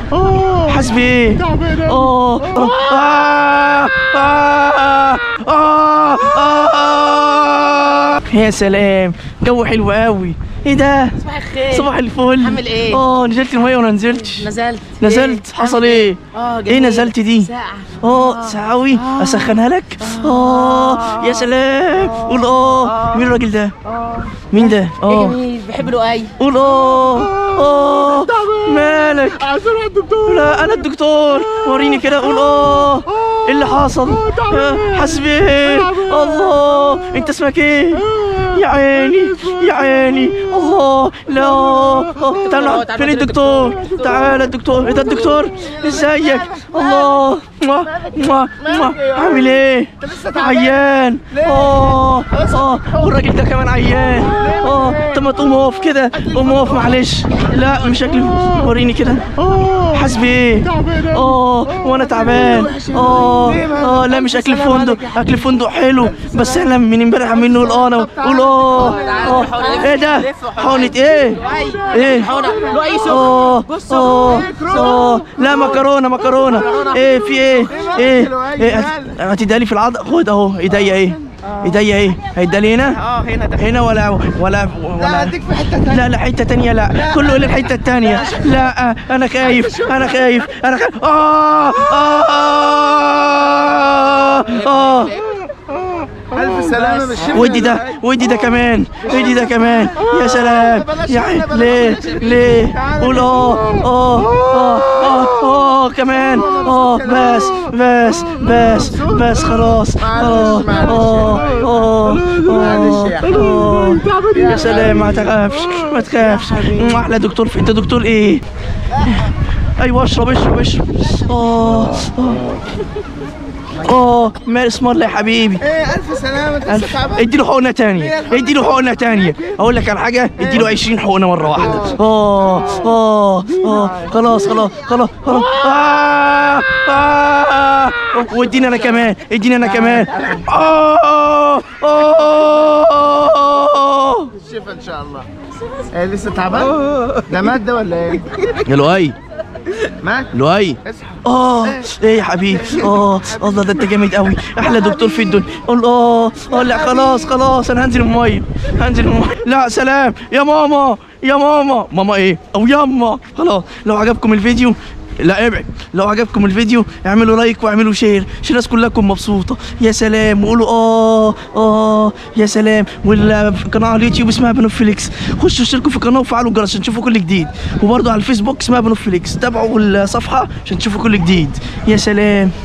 حسبي ايه تعبان أوي. اه آه. آه. آه. آه. يا سلام جو حلو قوي ايه ده صباح الخير صباح الفل عامل ايه؟ اه نزلت الميه ولا نزلتش نزلت نزلت إيه؟ حصل عامل ايه اه ايه جميل. نزلت دي ساعة اه ساعوي آه. اسخنها لك اه يا سلام قول اه مين الراجل ده اه مين ده ايه اه جميل بحب لؤي قول اه اه مالك عايز اروح الدكتور لا انا الدكتور وريني كده قول اه ايه اللي حصل آه، حاسس بايه الله انت اسمك ايه يا عيني يا عيني الله لا آه، تعال فين الدكتور تعال الدكتور ايه ده الدكتور ازيك الله موا موا موا عامل ايه عيان اه اه والراجل ده كمان عيان اه طب ما تقوم اقف كده قوم اقف معلش لا مش شكلي وريني كده حاسس بايه تعبان أوي. اه وانا تعبان اه اه لا مش اكل فندق اكل فندق حلو بس احنا من امبارح عاملين نقول اه انا قول اه اه ايه ده حقنة ايه ايه لؤي سخن اه اه اه لا مكرونه مكرونه ايه في ايه ايه ايه هت- هتديها لي في العض خد اهو ايديا ايه ايديا ايه هيديها لي هنا اه هنا ده هنا ولا ولا ولا اديك في حته تانية لا لا حته تانية لا كله الى الحته التانية لا انا خايف انا خايف انا خايف اه اه اه الف سلامه مش ودي ده ودي ده كمان ودي ده كمان يا سلام يا عين ليه ليه قول اه اه اه اه اه كمان اه بس بس بس بس خلاص اه اه اه اه اه يا سلام ما تخافش ما تخافش احلى دكتور في انت دكتور ايه ايوه اشرب اشرب اشرب اه اه اه مال اسمر يا حبيبي ايه الف سلامه انت لسه ألف تعبان اديله حقنة تانية اديله حقنة تانية اقول لك على حاجة اديله 20 حقنة مرة واحدة اه اه اه خلاص خلاص خلاص خلاص آه آه واديني انا كمان اديني انا كمان آه آه الشفا ان شاء الله ايه لسه تعبان ده مات ده ولا ايه يا لؤي مات لؤي اصحى اه ايه يا حبيبي اه الله ده انت جامد قوي احلى دكتور في الدنيا قول اه اه لا خلاص خلاص انا هنزل الميه هنزل الميه لا سلام يا ماما يا ماما ماما ايه او ياما خلاص لو عجبكم الفيديو لا ابعد لو عجبكم الفيديو اعملوا لايك واعملوا شير عشان الناس كلها تكون مبسوطه يا سلام وقولوا اه اه يا سلام والقناه على اليوتيوب اسمها بنوفليكس خشوا اشتركوا في القناه وفعلوا الجرس عشان تشوفوا كل جديد وبرضه على الفيسبوك اسمها بنوفليكس تابعوا الصفحه عشان تشوفوا كل جديد يا سلام